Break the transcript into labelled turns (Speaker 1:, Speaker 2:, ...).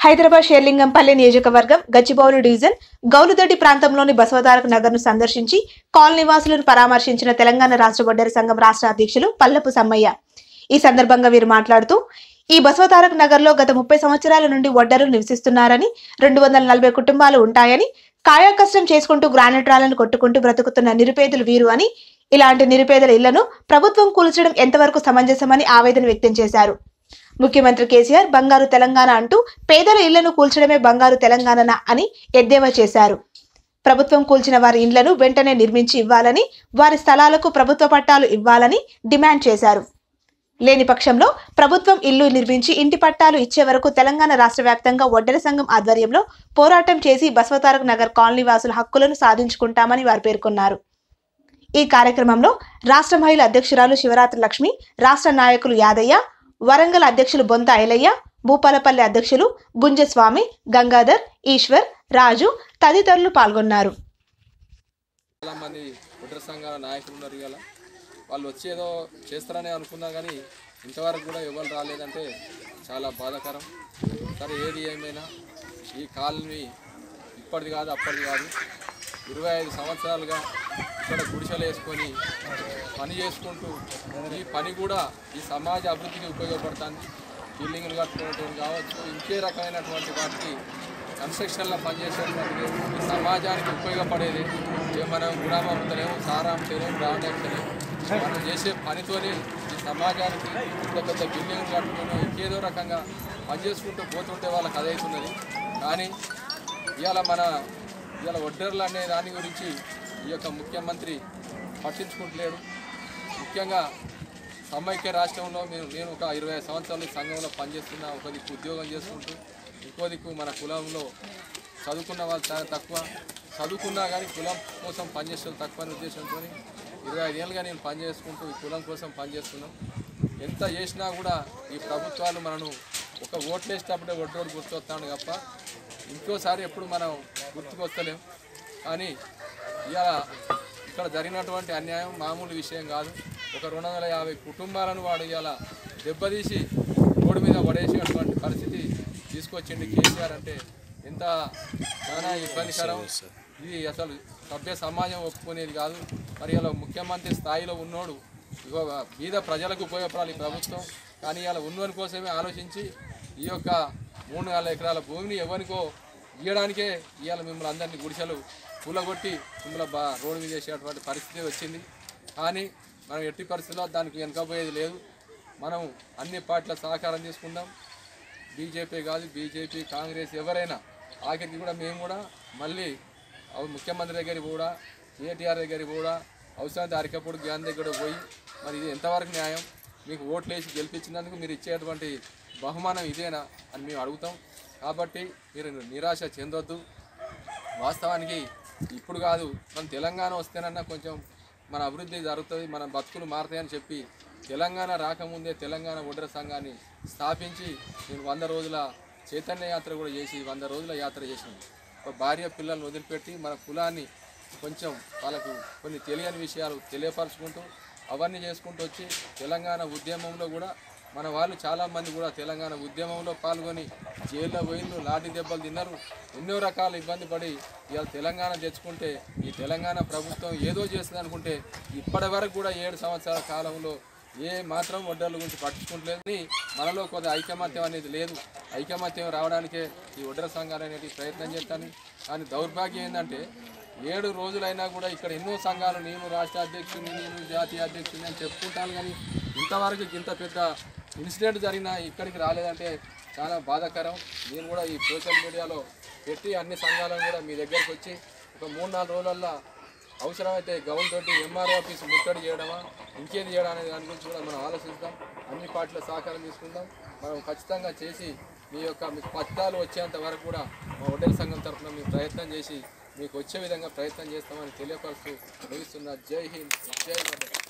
Speaker 1: హైదరాబాద్ షేర్లింగంపల్లి నియోజకవర్గం గచ్చిబౌలి డివిజన్ గౌలుదొడ్డి ప్రాంతంలోని బసవతారక నగర్ను సందర్శించి కాలనీ నివాసులను పరామర్శించిన తెలంగాణ రాష్ట్ర వడ్డెర సంఘం రాష్ట్ర అధ్యక్షులు పల్లపు సమ్మయ్య ఈ సందర్భంగా వీరు మాట్లాడుతూ ఈ బసవతారక్ నగర్లో గత ముప్పై సంవత్సరాల నుండి వడ్డరులు నివసిస్తున్నారని రెండు వందల నలభై కుటుంబాలు ఉంటాయని కాయాకష్టం చేసుకుంటూ గ్రానైట్ రాళ్లను కొట్టుకుంటూ బ్రతుకుతున్న నిరుపేదలు వీరు అని ఇలాంటి నిరుపేదల ఇళ్లను ప్రభుత్వం కూల్చడం ఎంతవరకు సమంజసమని ఆవేదన వ్యక్తం చేశారు ముఖ్యమంత్రి కేసీఆర్ బంగారు తెలంగాణ అంటూ పేదల ఇళ్లను కూల్చడమే బంగారు తెలంగాణ అని ఎద్దేవా చేశారు ప్రభుత్వం కూల్చిన వారి ఇండ్లను వెంటనే నిర్మించి ఇవ్వాలని వారి స్థలాలకు ప్రభుత్వ పట్టాలు ఇవ్వాలని డిమాండ్ చేశారు లేని పక్షంలో ప్రభుత్వం ఇల్లు నిర్మించి ఇంటి పట్టాలు ఇచ్చే వరకు తెలంగాణ రాష్ట్ర వ్యాప్తంగా ఒడ్డెర సంఘం ఆధ్వర్యంలో పోరాటం చేసి బసవతారక్ నగర్ కాలనీ వాసుల హక్కులను సాధించుకుంటామని వారు పేర్కొన్నారు ఈ కార్యక్రమంలో రాష్ట్ర మహిళా అధ్యక్షురాలు శివరాత్రి లక్ష్మి రాష్ట్ర నాయకులు యాదయ్య వరంగల్ అధ్యక్షులు బొంత ఐలయ్య భూపాలపల్లి అధ్యక్షులు గుంజస్వామి గంగాధర్ ఈశ్వర్ రాజు తదితరులు పాల్గొన్నారు
Speaker 2: చాలా మంది కుట్ర సంఘాల నాయకులు ఉన్నారు ఇవాళ వాళ్ళు వచ్చి ఏదో చేస్తారని అనుకున్నా కానీ ఇంతవరకు కూడా ఎవరు రాలేదంటే చాలా బాధాకరం సరే ఏది ఏమైనా ఈ కాలనీ ఇప్పటిది కాదు అప్పటిది కాదు ఇరవై ఐదు సంవత్సరాలుగా ఇక్కడ గుడిసెలు వేసుకొని పని చేసుకుంటూ ఈ పని కూడా ఈ సమాజ అభివృద్ధికి ఉపయోగపడుతుంది బిల్డింగ్లు కట్టుకోవటం కావచ్చు ఇంకే రకమైనటువంటి వాటికి కన్స్ట్రక్షన్లో పనిచేసేటువంటి ఈ సమాజానికి ఉపయోగపడేది ఏ మనం గుడామ అమ్ముతలేము సారా అమ్ముతలేము బ్రాండ్ అమ్ముతలేము మనం చేసే పనితోనే ఈ సమాజానికి పెద్ద పెద్ద బిల్డింగ్లు కట్టుకొని ఇంకేదో రకంగా పనిచేసుకుంటూ పోతుంటే వాళ్ళకి అదవుతున్నది కానీ ఇవాళ మన ఇవాళ ఒడ్డర్లు అనే దాని గురించి ఈ యొక్క ముఖ్యమంత్రి పట్టించుకుంటలేడు ముఖ్యంగా సమైక్య రాష్ట్రంలో మేము నేను ఒక ఇరవై ఐదు సంవత్సరాలు ఈ సంఘంలో పనిచేస్తున్నా ఒక దిక్కు ఉద్యోగం చేసుకుంటూ ఇంకో దిక్కు మన కులంలో చదువుకున్న వాళ్ళు చాలా తక్కువ చదువుకున్నా కానీ కులం కోసం పనిచేసే తక్కువ అనే ఉద్దేశంతో ఇరవై ఐదేళ్ళుగా నేను పనిచేసుకుంటూ ఈ కులం కోసం పనిచేస్తున్నాం ఎంత చేసినా కూడా ఈ ప్రభుత్వాలు మనను ఒక ఓట్లు వేసేటప్పుడే ఒడ్డోడు గుర్తొస్తాడు తప్ప ఇంకోసారి ఎప్పుడు మనం గుర్తుకొస్తలేం కానీ ఇవాళ ఇక్కడ జరిగినటువంటి అన్యాయం మామూలు విషయం కాదు ఒక రెండు వందల యాభై కుటుంబాలను వాడు ఇవాళ దెబ్బతీసి రోడ్డు మీద పడేసేటువంటి పరిస్థితి తీసుకొచ్చింది కేసీఆర్ అంటే ఎంత చాలా ఇబ్బందికరం ఇది అసలు సభ్య సమాజం ఒప్పుకునేది కాదు మరి ఇలా ముఖ్యమంత్రి స్థాయిలో ఉన్నోడు ఇగో బీద ప్రజలకు ఉపయోగపడాలి ఈ ప్రభుత్వం కానీ ఇలా ఉన్నోని కోసమే ఆలోచించి ఈ యొక్క మూడు నాలుగు ఎకరాల భూమిని ఎవరికో ఇవ్వడానికే ఇవాళ మిమ్మల్ని అందరినీ గుడిసెలు కూలగొట్టి మిమ్మల్ని బా రోడ్డు మీద చేసేటువంటి పరిస్థితి వచ్చింది కానీ మనం ఎట్టి పరిస్థితుల్లో దానికి వెనకపోయేది లేదు మనం అన్ని పార్టీల సహకారం తీసుకుందాం బీజేపీ కాదు బీజేపీ కాంగ్రెస్ ఎవరైనా ఆఖరికి కూడా మేము కూడా మళ్ళీ అవి ముఖ్యమంత్రి దగ్గరికి కూడా కేటీఆర్ దగ్గరికి కూడా అవసరమైతే అరికప్పుడు జ్ఞాన్ దగ్గర పోయి మరి ఇది ఎంతవరకు న్యాయం మీకు ఓట్లు వేసి గెలిపించినందుకు మీరు ఇచ్చేటువంటి బహుమానం ఇదేనా అని మేము అడుగుతాం కాబట్టి మీరు నిరాశ చెందొద్దు వాస్తవానికి ఇప్పుడు కాదు మన తెలంగాణ వస్తేనన్నా కొంచెం మన అభివృద్ధి జరుగుతుంది మన బతుకులు మారుతాయని చెప్పి తెలంగాణ రాకముందే తెలంగాణ ఒడ్ర సంఘాన్ని స్థాపించి నేను వంద రోజుల చైతన్య యాత్ర కూడా చేసి వంద రోజుల యాత్ర చేసినాను ఒక భార్య పిల్లల్ని వదిలిపెట్టి మన కులాన్ని కొంచెం వాళ్ళకు కొన్ని తెలియని విషయాలు తెలియపరచుకుంటూ అవన్నీ చేసుకుంటూ వచ్చి తెలంగాణ ఉద్యమంలో కూడా మన వాళ్ళు చాలామంది కూడా తెలంగాణ ఉద్యమంలో పాల్గొని జైల్లో పోయిండ్రు లాఠీ దెబ్బలు తిన్నారు ఎన్నో రకాల ఇబ్బంది పడి ఇవాళ తెలంగాణ తెచ్చుకుంటే ఈ తెలంగాణ ప్రభుత్వం ఏదో చేస్తుంది అనుకుంటే ఇప్పటి వరకు కూడా ఏడు సంవత్సరాల కాలంలో ఏ మాత్రం వడ్డర్ల గురించి పట్టించుకుంటలేదు కానీ మనలో కొంత ఐకమత్యం అనేది లేదు ఐకమత్యం రావడానికే ఈ వడ్డర సంఘాలు అనేవి ప్రయత్నం చేస్తాను కానీ దౌర్భాగ్యం ఏంటంటే ఏడు రోజులైనా కూడా ఇక్కడ ఎన్నో సంఘాలు నేను రాష్ట్ర అధ్యక్షుని నేను జాతీయ అధ్యక్షుని అని చెప్పుకుంటాను కానీ ఇంతవరకు ఇంత పెద్ద ఇన్సిడెంట్ జరిగినా ఇక్కడికి రాలేదంటే చాలా బాధాకరం నేను కూడా ఈ సోషల్ మీడియాలో పెట్టి అన్ని సంఘాలను కూడా మీ దగ్గరికి వచ్చి ఒక మూడు నాలుగు రోజులల్లో అవసరమైతే గవర్నమెంట్ తోటి ఎంఆర్ఓ ఆఫీస్ ముట్టడి చేయడమా ఇంకేది చేయడం అనే దాని గురించి కూడా మనం ఆలోచిస్తాం అన్ని పార్టీల సహకారం తీసుకుందాం మనం ఖచ్చితంగా చేసి మీ యొక్క మీకు పత్రాలు వచ్చేంత వరకు కూడా మా వడ్డెల సంఘం తరఫున మేము ప్రయత్నం చేసి మీకు వచ్చే విధంగా ప్రయత్నం చేస్తామని తెలియపరుస్తూ ముగిస్తున్న జై హింద్ జై వడ్డెర